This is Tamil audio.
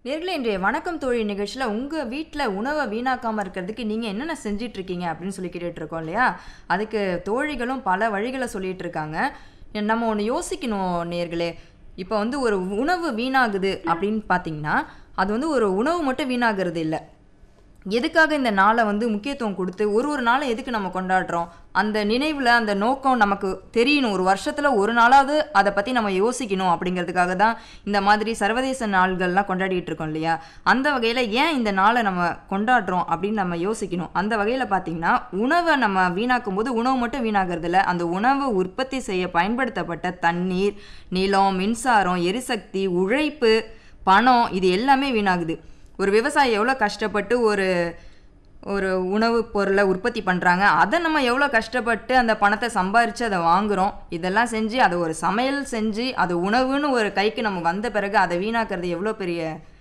நேர்களே இன்றைய வணக்கம் தோழி நிகழ்ச்சியில் உங்கள் வீட்டில் உணவை வீணாக்காமல் இருக்கிறதுக்கு நீங்கள் என்னென்ன செஞ்சிட்டு இருக்கீங்க அப்படின்னு சொல்லி கேட்டுட்டு இருக்கோம் இல்லையா அதுக்கு தோழிகளும் பல வழிகளை சொல்லிட்டு இருக்காங்க நம்ம ஒன்று யோசிக்கணும் நேர்களே இப்போ வந்து ஒரு உணவு வீணாகுது அப்படின்னு பார்த்தீங்கன்னா அது வந்து ஒரு உணவு மட்டும் வீணாகிறது இல்லை எதுக்காக இந்த நாளை வந்து முக்கியத்துவம் கொடுத்து ஒரு ஒரு நாளை எதுக்கு நம்ம கொண்டாடுறோம் அந்த நினைவில் அந்த நோக்கம் நமக்கு தெரியணும் ஒரு வருஷத்தில் ஒரு நாளாவது அதை பற்றி நம்ம யோசிக்கணும் அப்படிங்கிறதுக்காக தான் இந்த மாதிரி சர்வதேச நாள்கள்லாம் கொண்டாடிட்டு இருக்கோம் இல்லையா அந்த வகையில் ஏன் இந்த நாளை நம்ம கொண்டாடுறோம் அப்படின்னு நம்ம யோசிக்கணும் அந்த வகையில் பார்த்தீங்கன்னா உணவை நம்ம வீணாக்கும் போது உணவு மட்டும் வீணாகிறது இல்லை அந்த உணவு உற்பத்தி செய்ய பயன்படுத்தப்பட்ட தண்ணீர் நிலம் மின்சாரம் எரிசக்தி உழைப்பு பணம் இது எல்லாமே வீணாகுது ஒரு விவசாயி எவ்வளோ கஷ்டப்பட்டு ஒரு ஒரு உணவுப் பொருளை உற்பத்தி பண்ணுறாங்க அதை நம்ம எவ்வளோ கஷ்டப்பட்டு அந்த பணத்தை சம்பாரித்து அதை வாங்குகிறோம் இதெல்லாம் செஞ்சு அதை ஒரு சமையல் செஞ்சு அது உணவுன்னு ஒரு கைக்கு நம்ம வந்த பிறகு அதை வீணாக்குறது எவ்வளோ பெரிய